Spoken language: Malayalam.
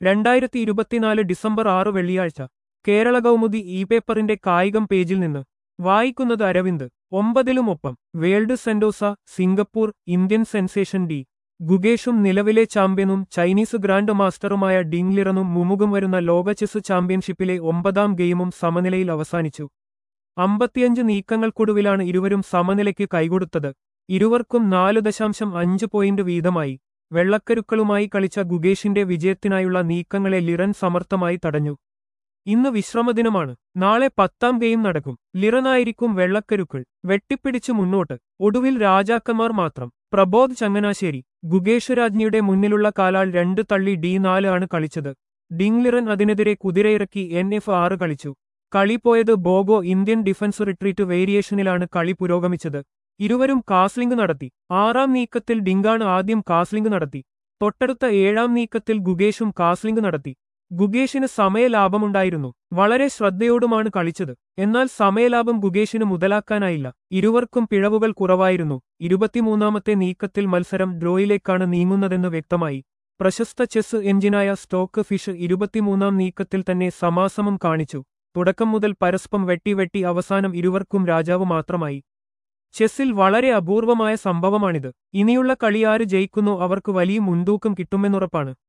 രണ്ടായിരത്തി ഇരുപത്തിനാല് ഡിസംബർ ആറ് വെള്ളിയാഴ്ച കേരള കൗമുദി ഇ പേപ്പറിന്റെ കായികം പേജിൽ നിന്ന് വായിക്കുന്നത് അരവിന്ദ് ഒമ്പതിലും ഒപ്പം world Sentosa Singapore Indian sensation D ഗുഗേഷും നിലവിലെ ചാമ്പ്യനും ചൈനീസ് ഗ്രാൻഡ് മാസ്റ്ററുമായ ഡിങ്ലിറനും മുമുകും വരുന്ന ലോക ചെസ് ചാമ്പ്യൻഷിപ്പിലെ ഒമ്പതാം ഗെയിമും സമനിലയിൽ അവസാനിച്ചു അമ്പത്തിയഞ്ച് നീക്കങ്ങൾക്കൊടുവിലാണ് ഇരുവരും സമനിലയ്ക്ക് കൈകൊടുത്തത് ഇരുവർക്കും നാല് ദശാംശം അഞ്ച് പോയിന്റ് വീതമായി വെള്ളക്കരുക്കളുമായി കളിച്ച ഗുഗേഷിന്റെ വിജയത്തിനായുള്ള നീക്കങ്ങളെ ലിറൻ സമർത്ഥമായി തടഞ്ഞു ഇന്ന് വിശ്രമദിനമാണ് നാളെ പത്താം ഗെയിം നടക്കും ലിറനായിരിക്കും വെള്ളക്കരുക്കൾ വെട്ടിപ്പിടിച്ചു മുന്നോട്ട് ഒടുവിൽ രാജാക്കന്മാർ മാത്രം പ്രബോധ് ചങ്ങനാശ്ശേരി ഗുഗേഷ് രാജ്ഞിയുടെ മുന്നിലുള്ള കാലാൾ രണ്ട് തള്ളി ഡി നാല് ആണ് കളിച്ചത് ഡിങ്ലിറൻ അതിനെതിരെ കുതിരയിറക്കി എൻ എഫ് ആറ് കളിച്ചു കളി പോയത് ബോഗോ ഇന്ത്യൻ ഡിഫൻസ് റിട്രീറ്റ് വേരിയേഷനിലാണ് കളി പുരോഗമിച്ചത് ഇരുവരും കാസ്ലിംഗ് നടത്തി ആറാം നീക്കത്തിൽ ഡിങ്കാണ് ആദ്യം കാസ്ലിംഗ് നടത്തി തൊട്ടടുത്ത ഏഴാം നീക്കത്തിൽ ഗുഗേഷും കാസ്ലിംഗ് നടത്തി ഗുഗേഷിന് സമയലാഭമുണ്ടായിരുന്നു വളരെ ശ്രദ്ധയോടുമാണ് കളിച്ചത് എന്നാൽ സമയലാഭം ഗുഗേഷിന് മുതലാക്കാനായില്ല ഇരുവർക്കും പിഴവുകൾ കുറവായിരുന്നു ഇരുപത്തിമൂന്നാമത്തെ നീക്കത്തിൽ മത്സരം ഡ്രോയിലേക്കാണ് നീങ്ങുന്നതെന്ന് വ്യക്തമായി പ്രശസ്ത ചെസ് എഞ്ചിനായ സ്റ്റോക്ക് ഫിഷ് ഇരുപത്തിമൂന്നാം നീക്കത്തിൽ തന്നെ സമാസമം കാണിച്ചു തുടക്കം മുതൽ പരസ്പം വെട്ടി വെട്ടി അവസാനം ഇരുവർക്കും രാജാവ് മാത്രമായി ചെസ്സിൽ വളരെ അപൂർവമായ സംഭവമാണിത് ഇനിയുള്ള കളിയാര് ജയിക്കുന്നോ അവർക്ക് വലിയ മുൻതൂക്കം കിട്ടുമെന്നുറപ്പാണ്